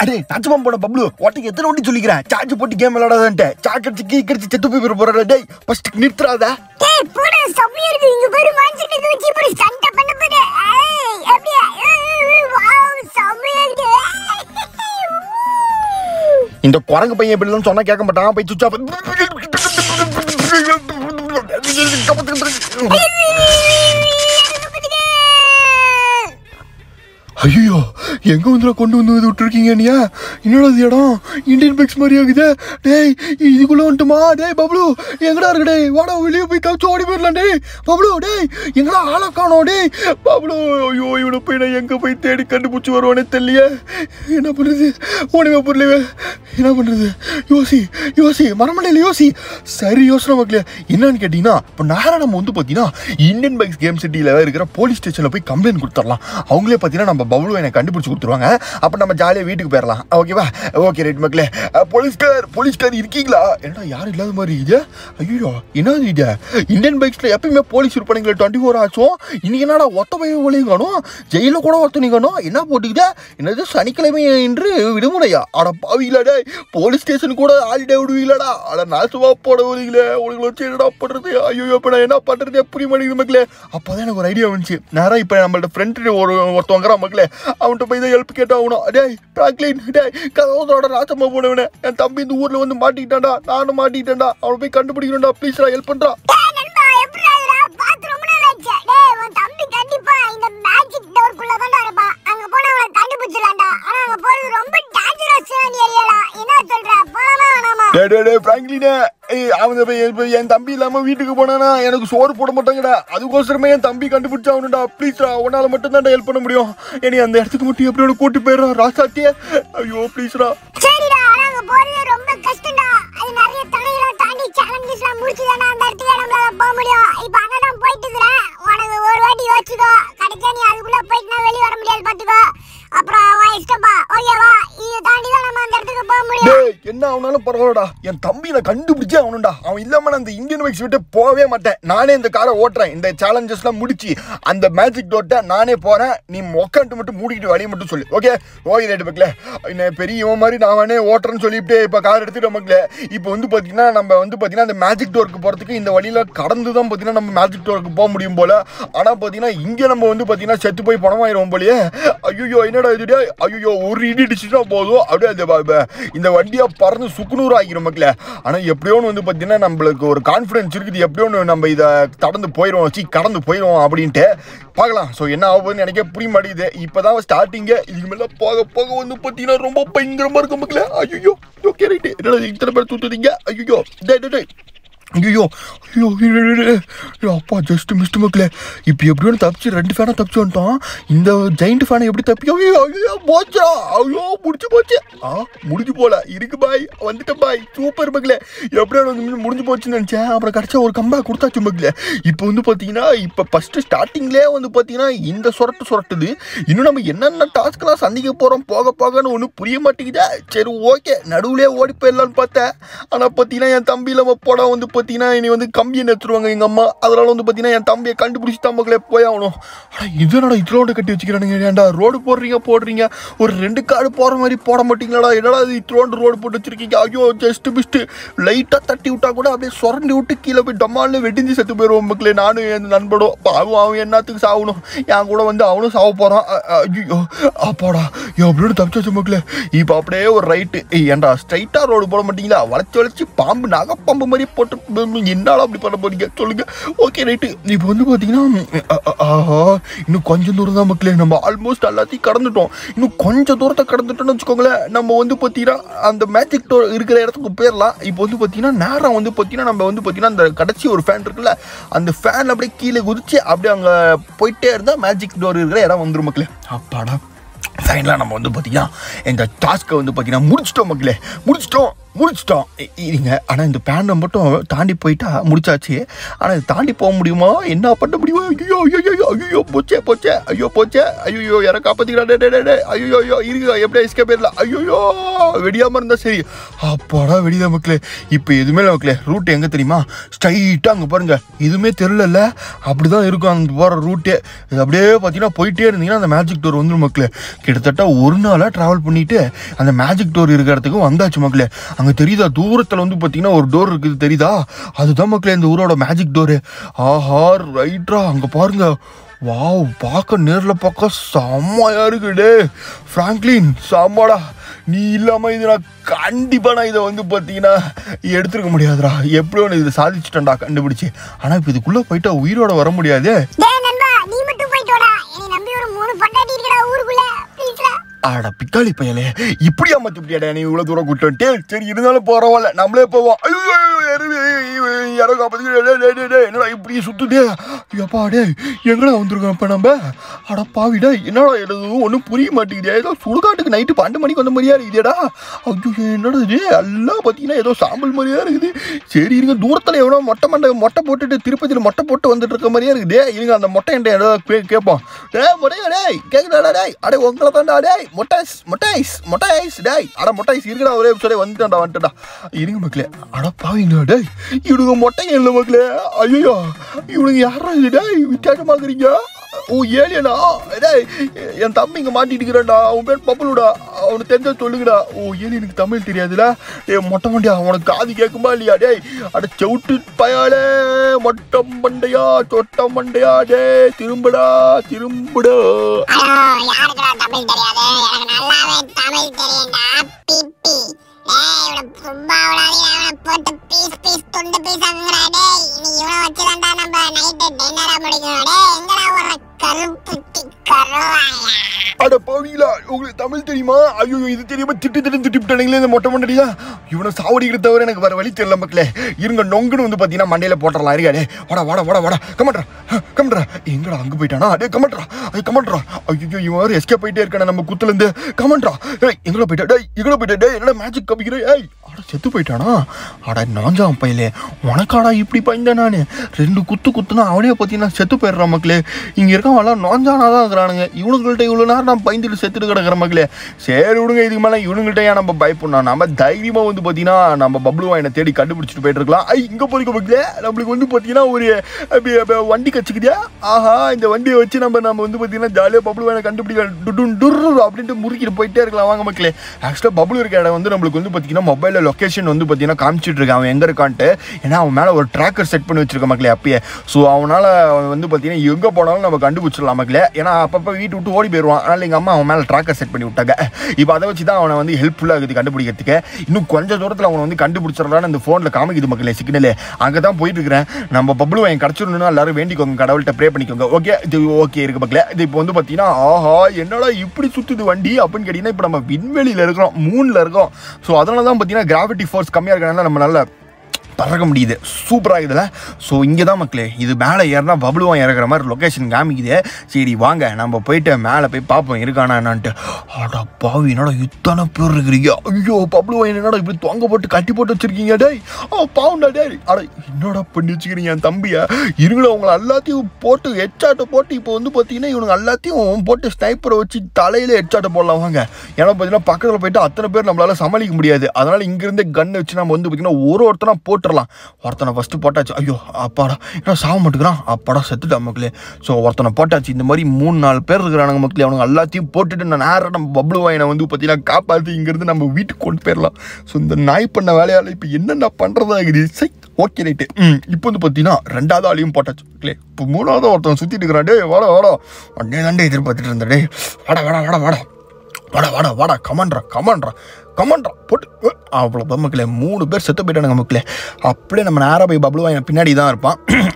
அடே நாச்சமா போன பப்ளு ஒட்டைக்கு எத்தனை வாட்டி சொல்லிக்கிறேன் சார்ஜ் போட்டு கேம் விளையாடாதன்ட்டு சார்ஜ் அடிச்சு கீ கடிச்சு செத்து போய் போற டேய் ஃபர்ஸ்ட் நிறுத்துறாத டேய் போடா செம்மையா இருக்கு இங்க பாரு மான்செட் இது வச்சு இப்படி சண்டை பண்ண போது ஏய் அப்படியே வாவ் செம்மையா இருக்கு இந்த குரங்கு பையன் இப்படி எல்லாம் சொன்னா கேட்க மாட்டான் போய் சுவிட்ச் ஐயோ எங்க வந்துடா கொண்டு வந்து இது விட்டுருக்கீங்க நீ என்னடா இது இடம் இந்தியன் பேக்ஸ் மாதிரி ஆகுது டேய் இதுக்குள்ள வந்துட்டுமா டேய் பப்ளு எங்கடா இருக்கு டேய் வாடா வெளியே போய் தவிச்சு ஓடி போயிடலாம் டேய் பப்ளு டேய் எங்கடா ஆளை காணோம் டேய் பப்ளு ஐயோ இவனை போய் நான் எங்க போய் தேடி கண்டுபிடிச்சி வருவானே தெரியலையே என்ன பண்றது ஒண்ணுமே புரியல என்ன பண்றது யோசி யோசி மரமண்டையில் யோசி சரி யோசனை மக்களே என்னன்னு கேட்டீங்கன்னா இப்போ நேரா நம்ம வந்து பார்த்தீங்கன்னா இந்தியன் பைக்ஸ் கேம் சிட்டியில் இருக்கிற போலீஸ் ஸ்டேஷனில் போய் கம்ப்ளைண்ட் கொடுத்துடலாம் அவங்களே பார்த்தீங்கன்னா நம்ம பபுளு எனக்கு கண்டுபிடிச்சி கொடுத்துருவாங்க அப்போ நம்ம ஜாலியாக வீட்டுக்கு போயிடலாம் ஓகேவா ஓகே ரைட் மக்களே அஹ், போலீஸ்கார் போலீஸ்கார் இருக்கீங்களா என்னடா யாரும் இல்லாத மாதிரி இது ஐயோ என்னது இது இந்தியன் பைக்ஸில் எப்பயுமே போலீஸ் இருப்பானுங்களே டுவெண்ட்டி ஃபோர் ஆச்சும் இன்னைக்கு என்னடா ஒத்த பையன் வழியும் காணும் ஜெயிலில் கூட ஒருத்தனி காணும் என்ன போட்டுக்கிட்ட என்னது சனிக்கிழமை என்று விடுமுறையா அட பாவீங்களா டேய் போலீஸ் ஸ்டேஷன் கூட ஹாலிடே விடுவீங்களாடா அட நாசுவா போட விடுவீங்களே உங்களுக்கு வச்சு என்னடா பண்ணுறது ஐயோ இப்போ நான் என்ன பண்ணுறது புரிய மாட்டேங்குது மக்களே அப்போதான் எனக்கு ஒரு ஐடியா வந்துச்சு நேராக இப்போ நம்மள்ட்ட ஃப்ரெண்ட் ஒரு ஒருத்தவங்கிறா மக்களே அவன்கிட்ட போய் தான் ஹெல்ப் கேட்டா ஆகணும் டேய் பிராங்க்லின் டேய் கதவோட நாசமா போனவனே என் தம்பி இந்த ஊரில் வந்து மாட்டிக்கிட்டான்டா நானும் மாட்டிக்கிட்டேன்டா அவனை போய் கண்டுபிடிக்கணும்டா ப்ளீஸ்டா ஹெல்ப் பண்ணுறா டேய் நண்பா எப்படி இருக்குடா பார்த்து ரொம்ப நாள் ஆச்சு டேய் உன் தம்பி கண்டிப்பா இந்த மேஜிக் டோர்க்குள்ள தான் இருப்பான் அங்க போனா அவனை கண்டுபிடிச்சிடலாம்டா ஆனா அங்க போறது ரொம்ப டேஞ்சரஸான ஏரியாடா என்ன சொல்ற போலாமா வேணாமா டே டே டே பிராங்க்லினே ஏய் அவன் இப்ப என் இப்ப என் தம்பி இல்லாம வீட்டுக்கு போனானா எனக்கு சோறு போட மாட்டாங்கடா அதுக்கோசரமே என் தம்பி கண்டுபிடிச்சாவணும்டா ப்ளீஸ்டா உன்னால மட்டும் தான் ஹெல்ப் பண்ண முடியும் என்னை அந்த இடத்துக்கு மட்டும் எப்படியோட கூட்டி போயிடுறா ராசாத்தியே ஐயோ ப்ளீஸ்டா சரிடா ஆனா அங்க போறது ரொம்ப கஷ்டம்டா அது நிறைய தடைகளை தாண்டி சேலஞ்சஸ்லாம் முடிச்சுதானே அந்த இடத்துக்கு நம்மளால போக முடியும் இப்போ அங்கதான் போயிட்டு இருக்கிறேன் உனக்கு ஒரு வாட்டி யோசிச்சுக்கோ கிடைச்சா நீ அதுக்குள்ள போயிட்டுனா வெளிய வர முடியாது பாத்துக்கோ அப்புறம் உன் இஷ்டப்பா ஓகேவா இதை தாண்டி தான் நம்ம அந்த இடத்துக்கு போக முடியும் டேய் என்ன ஆனாலும் பரவாயில்லடா என் தம்பி நான் கண்டுபிடிச்சே ஆகணும்டா அவன் இல்லாம நான் இந்த இந்தியன் பைக்ஸ் விட்டு போகவே மாட்டேன் நானே இந்த காரை ஓட்டுறேன் இந்த சேலஞ்சஸ்லாம் முடிச்சு அந்த மேஜிக் டோட்டை நானே போறேன் நீ உக்காந்து மட்டும் மூடிக்கிட்டு வழியை மட்டும் சொல்லு ஓகே ஓகே ரைட்டு மக்களே என்ன பெரிய இவன் மாதிரி நான் வேணே ஓட்டுறேன்னு சொல்லிட்டு இப்போ கார் எடுத்துட்டு மக்களே இப்போ வந்து பார்த்தீங்கன்னா நம்ம வந்து பார்த்தீங்கன்னா அந்த மேஜிக் டோருக்கு போகிறதுக்கு இந்த வழியில் கடந்து தான் பார்த்தீங்கன்னா நம்ம மேஜிக் டோருக்கு போக முடியும் போல ஆனால் பார்த்தீங்கன்னா இங்கே நம்ம வந்து பார்த்தீங்கன்னா செத்து போய் பணமாயிரும் போலயே ஐயோ என்னடா இது ஐயோ ஒரு இடி இடிச்சுட்டா போதும் அப்படியே அந்த ப- ப- இந்த வண்டியை பறந்து சுக்குநூறு ஆகிரும் மக்களே ஆனால் எப்படியோன்னு வந்து பார்த்தீங்கன்னா நம்மளுக்கு ஒரு கான்ஃபிடன்ஸ் இருக்குது எப்படியோன்னு நம்ம இதை கடந்து போயிடும் வச்சு கடந்து போயிடும் அப்படின்ட்டு பார்க்கலாம் ஸோ என்ன ஆகுதுன்னு எனக்கே புரிய மாட்டேங்குது இப்போ தான் ஸ்டார்டிங்கே இதுக்கு மேலே போக போக வந்து பார்த்தீங்கன்னா ரொம்ப பயங்கரமாக இருக்கும் மக்களே ஐயோ ஓகே ரைட்டு என்னடா இத்தனை பேர் தூத்துறீங்க ஐயோ டே டே டே ஐயோ ஐயோ ஐயோ, ஐயோ, ஐயோ, அப்பா ஜஸ்ட் மிஸ்ட் மக்களே இப்போ எப்படியும் தப்பிச்சு ரெண்டு ஃபேனை தப்பிச்சு வந்துட்டோம் இந்த ஜெயிண்ட் ஃபேனை எப்படி தப்பி ஐயோ ஐயோ போச்சா ஐயோ முடிச்சு போச்சு ஆ முடிஞ்சு போல இருக்கு பாய் வந்துட்டேன் பாய் சூப்பர் மக்களே எப்படியோ வந்து முடிஞ்சு போச்சுன்னு நினச்சேன் அப்புறம் கடைசியா ஒரு கம்பேக் கொடுத்தாச்சு மக்களே இப்போ வந்து பார்த்தீங்கன்னா இப்போ ஃபஸ்ட்டு ஸ்டார்டிங்லேயே வந்து பார்த்தீங்கன்னா இந்த சொரட்டு சொரட்டுது இன்னும் நம்ம என்னென்ன டாஸ்க்லாம் சந்திக்க போகிறோம் போக போகன்னு ஒன்றும் புரிய மாட்டேங்குதா சரி ஓகே நடுவுலே ஓடி போயிடலான்னு பார்த்தேன் ஆனால் பார்த்தீங்கன்னா என் தம்பி நம்ம படம் வந்து பார்த்தீங்கன்னா இனி வந்து கம்பியை நிறுத்துருவாங்க எங்கள் அம்மா அதனால வந்து பார்த்தீங்கன்னா என் தம்பியை கண்டுபிடிச்சி தான் மக்களே போய் ஆகணும் ஆனால் இது என்னடா இத்தனோடு கட்டி வச்சுக்கிறானுங்க ஏன்டா ரோடு போடுறீங்க போடுறீங்க ஒரு ரெண்டு காடு போகிற மாதிரி போட மாட்டீங்களாடா என்னடா இது இத்தனோண்டு ரோடு போட்டு வச்சிருக்கீங்க ஐயோ ஜஸ்ட் பிஸ்ட்டு லைட்டாக தட்டி விட்டா கூட அப்படியே சுரண்டி விட்டு கீழே போய் டம்மால்னு வெடிஞ்சு செத்து போயிடுவோம் மக்களே நானும் என் நண்பனும் பாவம் அவன் என்னத்துக்கு சாகணும் என் கூட வந்து அவனும் சாவ போகிறான் ஐயோ அப்பாடா எப்படின்னு தப்பிச்சாச்சு மக்களே இப்போ அப்படியே ஒரு ரைட்டு ஏன்டா ஸ்ட்ரைட்டாக ரோடு போட மாட்டீங்களா வளைச்சு வளைச்சு பாம்பு நாகப்பாம்பு மாதிரி போட்டு என்னால அப்படி பண்ண போறீங்க சொல்லுங்க ஓகே ரைட்டு இப்போ வந்து பார்த்தீங்கன்னா ம், அ- அ- ஆஹா இன்னும் கொஞ்சம் தூரம் தான் மக்களே நம்ம ஆல்மோஸ்ட் எல்லாத்தையும் கடந்துட்டோம் இன்னும் கொஞ்சம் தூரத்தை கடந்துட்டோம்னு வச்சுக்கோங்களேன் நம்ம வந்து பார்த்தீங்கன்னா அந்த மேஜிக் டோர் இருக்கிற இடத்துக்கு போயிடலாம் இப்போ வந்து பார்த்தீங்கன்னா நேரம் வந்து பார்த்தீங்கன்னா நம்ம வந்து பார்த்தீங்கன்னா அந்த கடைசி ஒரு ஃபேன் இருக்குல்ல அந்த ஃபேன் அப்படியே கீழே குதிச்சு அப்படியே அங்கே போயிட்டே இருந்தால் மேஜிக் டோர் இருக்கிற இடம் வந்துரும் மக்களே அப்பாடா ஃபைனலாக நம்ம வந்து பார்த்தீங்கன்னா இந்த டாஸ்க்கை வந்து பார்த்தீங்கன்னா முடிச்சிட்டோம் மக்களே முடிச்சிட்டோம் முடிச்சிட்டோம் இ- இருங்க ஆனால் இந்த பேண்டை மட்டும் தாண்டி போயிட்டா முடிச்சாச்சு ஆனால் இது தாண்டி போக முடியுமா என்ன பண்ண முடியுமா ஐயோ ஐயோ ஐயோ ஐயோ போச்சே போச்சே ஐயோ போச்சே ஐயோ யாரை காப்பாத்திக்கிறா டே டே, டே டே ஐயோ ஐயோ இருங்க எப்படியா எஸ்கே பேர்ல ஐயோ வெடியாம இருந்தா சரி அப்பாடா வெடிதா மக்களே இப்போ எதுவுமே இல்லை மக்களே ரூட் எங்க தெரியுமா ஸ்ட்ரைட்டாக அங்கே பாருங்க எதுவுமே தெரிலல அப்படிதான் இருக்கும் அந்த போகிற ரூட்டே இது அப்படியே பார்த்தீங்கன்னா போயிட்டே இருந்தீங்கன்னா அந்த மேஜிக் டோர் வந்துடும் மக்களே கிட்டத்தட்ட ஒரு நாளாக ட்ராவல் பண்ணிட்டு அந்த மேஜிக் டோர் இருக்கிற இடத்துக்கு வந்தாச்சு மக்களே அங்கே தெரியுதா தூரத்தில் வந்து பார்த்தீங்கன்னா ஒரு டோர் இருக்குது தெரியுதா அதுதான் மக்களே இந்த ஊரோட மேஜிக் டோரு ஆஹா ரைட்ரா அங்கே பாருங்க வாவ் பார்க்க நேரில் பார்க்க செம்மையா இருக்குடே ஃப்ராங்க்லின் செம்மடா நீ இல்லாமல் இது நான் கண்டிப்பாக நான் இதை வந்து பார்த்தீங்கன்னா எடுத்துருக்க முடியாதுடா எப்படியோ நான் இதை சாதிச்சிட்டேன்டா கண்டுபிடிச்சி ஆனால் இப்போ இதுக்குள்ளே போயிட்டா உயிரோட வர முடியாதே டேய் நண்பா நீ மட்டும் போயிட்டு வாடா என்னை நம்பி ஒரு மூணு பொண்டாட்டி இருக்கடா ஊருக்குள்ள ப்ளீஸ்டா ஆடா பிக்காளி பையலே இப்படியா மத்தியாடா நீ இவ்வளவு தூரம் கூட்டு சரி இருந்தாலும் பரவாயில்ல நம்மளே போவோம் ஐயோ யாரோ காப்பாத்தி என்னடா இப்படி சுத்துட்டே எப்பா டே எங்கடா வந்திருக்கோம் இப்ப நம்ம அட பாவிடா என்னடா எதுவும் ஒன்றும் புரிய மாட்டேங்குது ஏதோ சுடுகாட்டுக்கு நைட்டு பன்னெண்டு மணிக்கு வந்த மாதிரியா இருக்குதேடா ஐயோ என்னடா இது எல்லாம் பார்த்தீங்கன்னா ஏதோ சாம்பல் மாதிரியா இருக்குது சரி இருங்க தூரத்தில் எவனோ மொட்டை மண்டை மொட்டை போட்டுட்டு திருப்பதியில் மொட்டை போட்டு வந்துட்டு இருக்க மாதிரியா இருக்குது இருங்க அந்த மொட்டை என்கிட்ட ஏதாவது கே- கேட்போம் டேய் மொட்டையா டேய் கேக்குதாடா டேய் அடே உங்களை தான்டா டேய் மொட்டைஸ் மொட்டைஸ் மொட்டைஸ் டேய் அட மொட்டைஸ் இருக்குடா ஒரே சொல்லி வந்துட்டான்டா வந்துட்டா இருங்க மக்களே அட பாவீங்களா டேய் இவனுங்க மொட்டைங்க இல்லை மக்களே ஐயோ இவனுங்க யாரா இது டேய் வித்தியாசமாக்குறீங்க ஓ ஏலியனா டேய் என் தம்பி இங்கே மாட்டிட்டு இருக்கிறான்டா அவன் பேர் பப்பலுடா அவனுக்கு தெரிஞ்சா சொல்லுங்கடா ஓ ஏலியனுக்கு தமிழ் தெரியாதுல டேய் மொட்டை மண்டியா உனக்கு காது கேட்குமா இல்லையா டேய் அட செவுட்டு பயாலே மொட்டை மண்டையா சொட்ட மண்டையா டேய் திரும்புடா திரும்புடா ஐயோ யாருக்குடா தமிழ் தெரியாது எனக்கு நல்லாவே தமிழ் தெரியும்டா பிபி டேய் இவனை சும்மா விடாதீங்க அவனை போட்டு பீஸ் பீஸ் துண்டு பீஸ் ஆகுங்கடா டேய் நீ இவனை வச்சுதான்டா நம்ம நைட்டு டின்னரா முடிக்கணும் டேய் எங்கடா ஒரு கருப்பு கருவாயா அட பாவீங்களா உங்களுக்கு தமிழ் தெரியுமா ஐயோ இது தெரியாம திட்டு திட்டு திட்டிவிட்டானுங்களே இந்த மொட்டை மண்டடியா இவனை சாவடிக்கிறது தவிர எனக்கு வேற வழி தெரியல மக்களே இருங்க நொங்குன்னு வந்து பார்த்தீங்கன்னா மண்டையில போட்டுடலாம் இருக்காடே வாடா வாடா வாடா வாடா கமாட்ரா கமாட்ரா எங்கடா அங்கே போயிட்டானா அடே கமாட்ரா அது கமாட்ரா ஐயோ இவன் வேறு எஸ்கே போயிட்டே இருக்கானே நம்ம குத்துலேருந்து கமாட்ரா ஏய் எங்கடா போயிட்டா டேய் எங்கடா போயிட்டா டேய் என்னடா மேஜிக் கப்பிக்கிறேன் ஏய் அட செத்து போயிட்டானா அட நாஞ்சாம் பையலே உனக்காடா இப்படி பயந்தேன் நான் ரெண்டு குத்து குத்துனா அவனே பார்த்தீங்கன்னா செத்து போயிடுறான் மக்களே இங்கே இருக்கவங்களாம் நோஞ்சானா தான் இருக்கிறானுங்க இவனுங்கள்ட்ட இவ்வளோ நேரம் நான் பயந்துட்டு செத்துட்டு கிடக்கிற மக்களே சரி விடுங்க இதுக்கு மேலே இவனுங்கள்ட்ட ஏன் நம்ம பயப்படணும் நம்ம தைரியமாக வந்து பார்த்தீங்கன்னா நம்ம பப்ளு வாயினை தேடி கண்டுபிடிச்சிட்டு போயிட்டு இருக்கலாம் ஐ இங்கே போயிருக்க மக்களே நம்மளுக்கு வந்து பார்த்தீங்கன்னா ஒரு அப்படி, அப்படி வண்டி கச்சிக்குதியா ஆஹா இந்த வண்டியை வச்சு நம்ம நம்ம வந்து பார்த்தீங்கன்னா ஜாலியாக பப்ளு வாயினை கண்டுபிடிக்கலாம் டுடுன் டுர் அப்படின்ட்டு முறுக்கிட்டு போயிட்டே இருக்கலாம் வாங்க மக்களே ஆக்சுவலாக பப்ளு இருக்க இடம் வந்து நம்மளுக்கு வந்து பார்த்தீங்கன்னா மொபைலில் லொக்கேஷன் வந்து பார்த்தீங்கன்னா காமிச்சிட்டு இருக்கான் அவன் எங்கே இருக்கான்ட்டு ஏன்னா அவன் மேலே ஒரு ட்ராக்கர் செட் பண்ணி வச்சிருக்க மக்களே அப்பயே ஸோ அவனால் வந்து பார்த்தீங்கன்னா எங்கே போனாலும் நம்ம கண்டுபிடிச்சிடலாம் மக்களே ஏன்னா அப்பப்போ வீட்டு விட்டு ஓடி போயிடுவான் அதனால் எங்கள் அம்மா அவன் மேலே ட்ராக்கர் செட் பண்ணி விட்டாங்க இப்போ அதை வச்சு தான் அவனை வந்து ஹெல்ப்ஃபுல்லாக இருக்குது கண்டுபிடிக்கிறதுக்கு இன்னும் கொஞ்சம் தூரத்தில் அவனை வந்து கண்டுபிடிச்சிடலான்னு இந்த ஃபோனில் காமிக்குது மக்களே சிக்னலே அங்கே தான் போயிட்டு இருக்கிறேன் நம்ம பப்ளு என் கிடச்சிடணும்னு எல்லாரும் வேண்டிக்கோங்க கடவுள்கிட்ட ப்ரே பண்ணிக்கோங்க ஓகே இது ஓகே இருக்கு மக்களே இது இப்போ வந்து பார்த்தீங்கன்னா ஆஹா என்னடா இப்படி சுற்றுது வண்டி அப்படின்னு கேட்டிங்கன்னா இப்போ நம்ம விண்வெளியில் இருக்கிறோம் மூணில் இருக்கோம் ஸோ அதனால தான் பார்த்தீங்கன்னா கிராவிட்டி ஃபோர்ஸ் கம்மியாக இருக்கனால நம்ம நல்ல பறக்க முடியுது சூப்பராக இதில் ஸோ இங்கே தான் மக்களே இது மேலே ஏறினா பபுளுவான் இறக்குற மாதிரி லொக்கேஷன் காமிக்குது சரி வாங்க நம்ம போயிட்டு மேலே போய் பார்ப்போம் இருக்கானா என்னான்ட்டு ஆடா பாவி என்னடா இத்தனை பேர் இருக்கிறீங்க ஐயோ பபுளுவான் என்னடா இப்படி தொங்க போட்டு கட்டி போட்டு வச்சிருக்கீங்க டேய் ஆ பாவுண்டா டேய் அட என்னடா பண்ணி வச்சுக்கிறீங்க என் தம்பியை இருங்களா உங்களை எல்லாத்தையும் போட்டு ஹெட்சாட்டை போட்டு இப்போ வந்து பார்த்தீங்கன்னா இவனுங்க எல்லாத்தையும் போட்டு ஸ்னைப்பரை வச்சு தலையில ஹெட்சாட்டை போடலாம் வாங்க ஏன்னா பார்த்தீங்கன்னா பக்கத்தில் போயிட்டு அத்தனை பேர் நம்மளால சமாளிக்க முடியாது அதனால இங்கிருந்தே கன் வச்சு நம்ம வந்து பார்த்தீங்கன்னா ஒரு ஒருத்தனா போட்டுடலாம் ஒருத்தனை ஃபஸ்ட்டு போட்டாச்சு ஐயோ அப்பாடா என்ன சாக மாட்டேங்கிறான் அப்பாடா செத்துட்டா மக்களே ஸோ ஒருத்தனை போட்டாச்சு இந்த மாதிரி மூணு நாலு பேர் இருக்கிறானுங்க மக்களே அவனுங்க எல்லாத்தையும் போட்டுட்டு நான் நேரம் நம்ம பப்ளு வாயினை வந்து பார்த்தீங்கன்னா காப்பாற்றி இங்கேருந்து நம்ம வீட்டுக்கு கொண்டு போயிடலாம் ஸோ இந்த நாய் பண்ண வேலையால் இப்போ என்னென்ன பண்ணுறதா இருக்குது சை ஓகே ரைட்டு ம் இப்போ வந்து பார்த்தீங்கன்னா ரெண்டாவது ஆளையும் போட்டாச்சு மக்களே இப்போ மூணாவது ஒருத்தன் சுற்றிட்டு இருக்கிறான் டே வாடா வாடா அண்ணே தாண்டே எதிர்பார்த்துட்டு இருந்தேன் டே வாடா வாடா வாடா வாடா வாடா வாடா வாடா கமாண்ட்ரா கமாண்ட்ரா கமாண்ட்ரா போட்டு அவ்வளோ மக்களே மூணு பேர் செத்து போயிட்டானுங்க மக்களே அப்படியே நம்ம நேராக போய் பப்ளு வாங்க பின்னாடி தான் இருப்பான்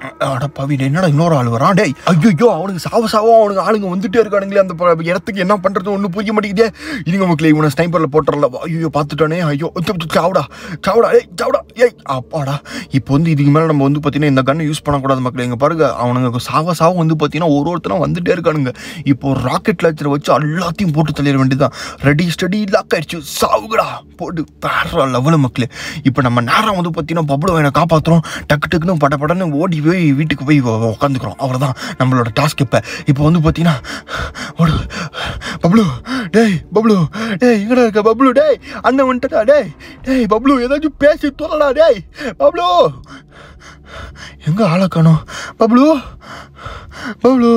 அட பவி என்னடா இன்னொரு ஆள் வரான் டேய் ஐயோ அவனுக்கு சாவ சாவா அவனுக்கு ஆளுங்க வந்துட்டே இருக்கானுங்களே அந்த ப- இடத்துக்கு என்ன பண்றது ஒன்றும் புரிய மாட்டேங்குதே இருங்க மக்களே இவனை ஸ்னைப்பரில் போட்டுறல ஐயோ பார்த்துட்டானே ஐயோ ச்ச, ச்ச, சாவுடா சாவுடா ஏய் சாவுடா ஏய் அப்பாடா இப்போ வந்து இதுக்கு மேலே நம்ம வந்து பார்த்தீங்கன்னா இந்த கண்ணை யூஸ் பண்ணக்கூடாது மக்களே இங்கே பாருங்க அவனுங்க சாவ சாவ வந்து பார்த்தீங்கன்னா ஒரு ஒருத்தரும் வந்துட்டே இருக்கானுங்க இப்போ ராக்கெட் லாச்சரை வச்சு எல்லாத்தையும் போட்டு தள்ளிட வேண்டியதுதான் ரெடி ஸ்டடி லாக் ஆயிடுச்சு சாவுகடா போட்டு வேற லெவலு மக்களே இப்போ நம்ம நேரம் வந்து பார்த்தீங்கன்னா பப்ளு என்னை காப்பாற்றுறோம் டக்கு டக்குன்னு பட படன்னு ஓடி போய் வீட்டுக்கு போய் உட்காந்துக்கிறோம் அவ்வளோதான் நம்மளோட டாஸ்க் இப்போ இப்போ வந்து பார்த்தீங்கன்னா ஓடு பப்ளு டேய் பப்ளு டேய் எங்கடா இருக்க பப்ளு டேய் அண்ணன் வந்துட்டா டேய் டேய் பப்ளு ஏதாச்சும் பேசி தோலடா டேய் பப்ளு எங்க ஆளை காணோம் பப்ளு பப்ளு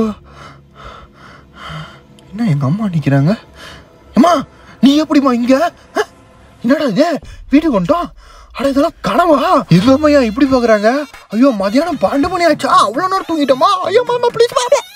என்ன எங்க அம்மா நிக்கிறாங்க அம்மா நீ எப்படிம்மா இங்க அ? என்னடா இது வீட்டுக்கு வந்துட்டோம் அட இதெல்லாம் கனவா எங்க அம்மையா இப்படி பாக்குறாங்க ஐயோ மதியானம் பன்னெண்டு மணி ஆச்சா அவ்வளோ நேரம் தூங்கிட்டோமா ஐயோ மாமா ப்ளீஸ் பாப்பா